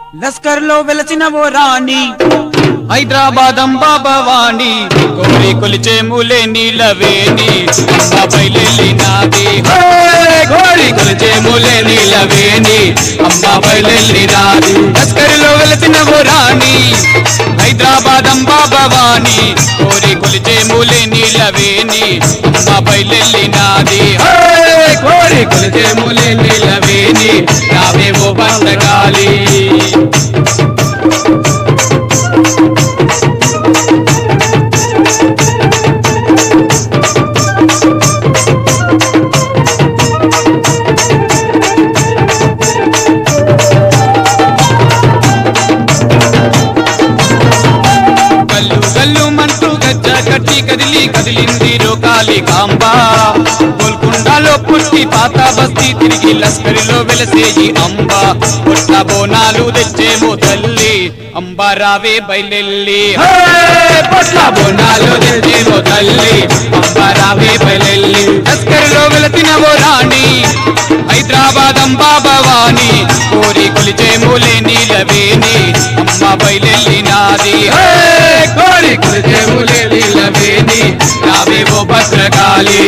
లస్కర్ లో వెలసిన ఓ రాణి హైదరాబాద్ అంబా భవాని కోరి కొలిచే మూలే నీలవేణి అంబా బయలెల్లినాది హే! కోరి కొలిచే మూలే నీలవేణి అంబా బయలెల్లినాది లస్కరిలో వెలసిన ఓ రాణి హైదరాబాద్ అంబా భవాని కోరి కొలిచే మూలే నీలవేణి అంబా బయలెల్లినాది హే! కోరి కొలిచే మూలే నీలవేణి రావేవో బందగాలి కల్లు కల్లు మంటూ గజ్జ కట్టి కదిలి కదిలింది రోకాలి కాంబ గోల్కొండలో పుట్టి పాత బస్తీ తిరిగి లస్కరిలో వెలసేయి అంబ పుట్ట బోనాలు తెచ్చేమో తల్లి అంబ రావే బయలెల్లి హే! పుట్ట బోనాలు తెచ్చేమో తల్లి అంబ రావే బయలెల్లి లస్కరిలో వెలసిన ఓ రాణి హైదరాబాద్ అంబా భవాని కోరి కొలిచే మూలే నీలవేణి అమ్మ బయలెల్లినాది హే! కోరి కొలిచే మూలే నీలవేణి రావేవో భద్రకాళి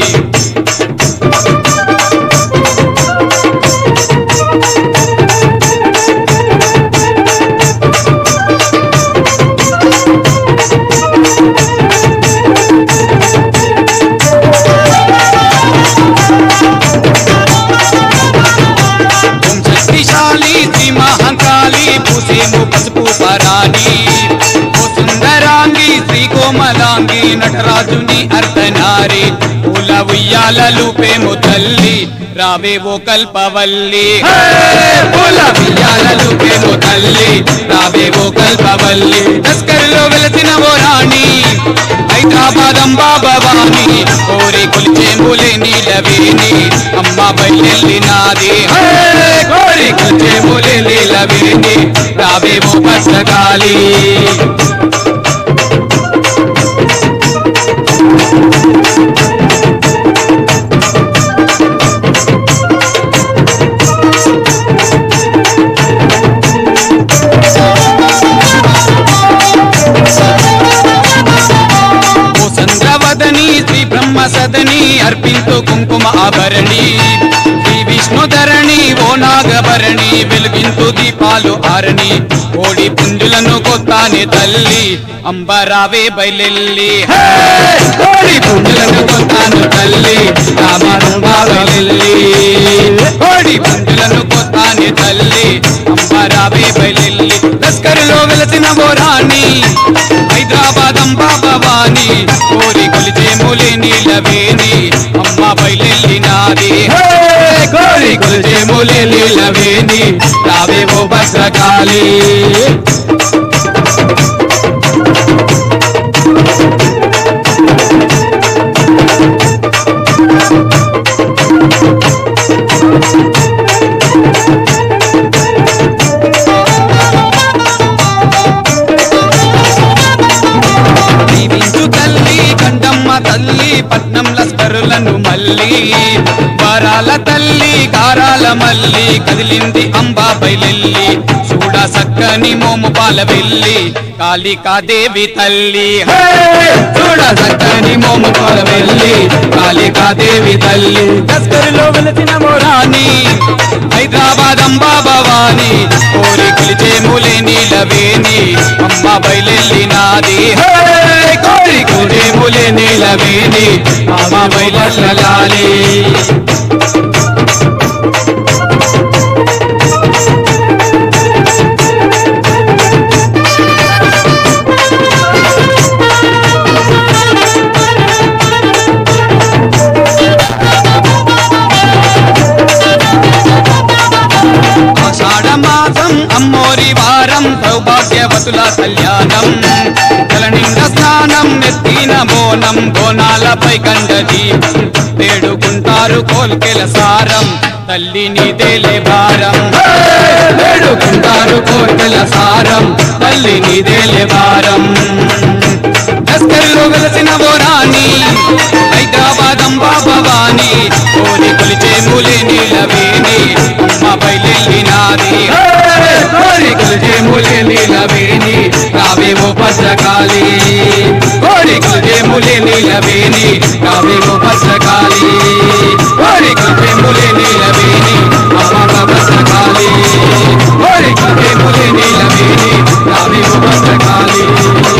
ఓం శక్తిశాలి శ్రీ మహంకాళి పూసేము పసుపు పరాణి ఓ సుందరాంగి శ్రీ కోమలాంగి నటరాజుని అర్ధనారి పూల ఉయ్యాలలు పేము తల్లి రావే ఓ కల్పవల్లి హే! పూల ఉయ్యాలలు పేము తల్లి రావే ఓ కల్పవల్లి లస్కర్లో వెలసిన ఓ రాణి హైదరాబాద్ అంబా భవాని కోరి కొలిచే మూలే నీలవేణి అమ్మ బయలెల్లినాది హే! కోరి కొలిచే మూలే నీలవేణి రావేమో భద్రకాళి ఓ చంద్రవదని శ్రీ బ్రహ్మ సదని అర్పింతు కుంకుమ ఆభరణి శ్రీ విష్ణుధరణి ఓ నాగభరణి వెలుగింతు దీపాలు ఆరణి కోడి పుంజులను కొత్తాని తల్లి అంబరావే బయలెల్లి హే! కోడి పుంజులను కొత్తాను తల్లి రామారంబావెల్లి కోడి పుంజులను కొత్తాని తల్లి అంబరావే బయలెల్లి లస్కరులో వెలసిన ఓ రాణి హైదరాబాద్ అంబా భవాని కోరి కొలిచే మూలే నీలవేణి అమ్మ బయలెల్లినాది హే! కోరి కొలిచే మూలే నీలవేణి రావేవో భద్రకాళి దీవించు తల్లి కండమ్మ తల్లి పట్నం లస్కరులను మల్లి వరాల తల్లి కారాల మల్లి కదిలింది అంబా బయలెల్లి చూడ సక్కని మోము పాల వెళ్ళి కాళికాదేవి తల్లి హే! చూడ సక్కని మోము పాల వెళ్ళి కాళికాదేవి తల్లి లస్కరులో వెలసిన మోరాని హైదరాబాద్ అంబా భవాని కోరి కొలిచే మూలే నీలవేణి అమ్మ బయలెల్లినాది హే! కోరి కొలిచే మూలే నీలవేణి అమ్మ బయలెల్లాలి ఆషాఢ మాసం అమ్మోరి వారం సౌభాగ్యవతుల కళ్యాణం కలనిండ స్నానం నెత్తిన బోనం బోనాలపై కండ దీపం వేడుకుంటారు కోల్కెల సారం తల్లిని దేలే భారం హే! వేడుకుంటారు కోల్కెల సారం తల్లిని దేలే భారం లస్కర్లో వెలసిన ఓ రాణి హైదరాబాద్ అంబా భవాని కోరి కొలిచే మూలే నీలవేణి అమ్మ బయలెల్లినాది హే! కోరి భద్రకాళి కోరిక ములి నీలవేణి కావేమో భద్రకాళి కోరిక ములి నీలవేణి అమ్మ భద్రకాళి కోరిక ములి నీలవేణి కావేమో భద్రకాళి